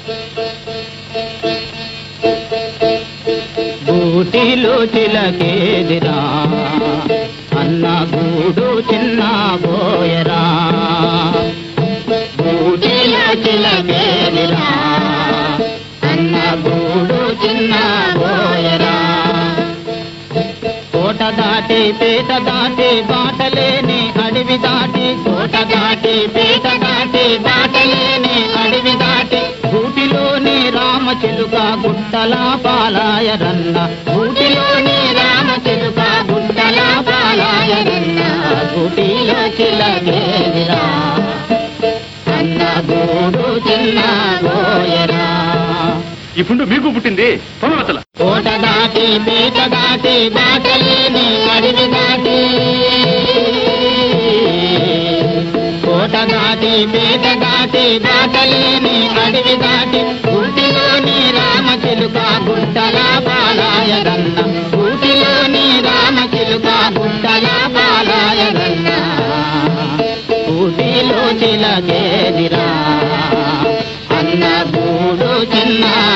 గూటిలో చిలకేదిరా అన్న గూడు చిన్న బోయరా గూటిలో చిలకేదిరా అన్న గూడు చిన్న బోయరా కోట దాటి పేట దాటి బాటలేని అడవి దాటి కోట దాటి పేట దాటి బాటలేని అడవి దాటి గూటిలోని రామ చిలుక గుట్టల పాలాయ రన్న గూటిలోని రామ చిలుక గుట్టల పాలాయ రన్న గూటిలో చిలగేదిరా అన్న గూడు చిన్న గోయరా ఇప్పుడు మీకు పుట్టింది పొలవతల కోట దాటి పీట దాటి దాటలేని అడవి దాటి కోట దాటి పీట దాటి దాటలేని అడవి దాటి ఊటిలోని రామ చిలుక గుట్టల పాలాయ గన్న ఊటిలోని రామ చిలుక గుట్టల పాలాయ గన్న ఊటిలో చిలకేదిరా అన్న గూడు చిన్న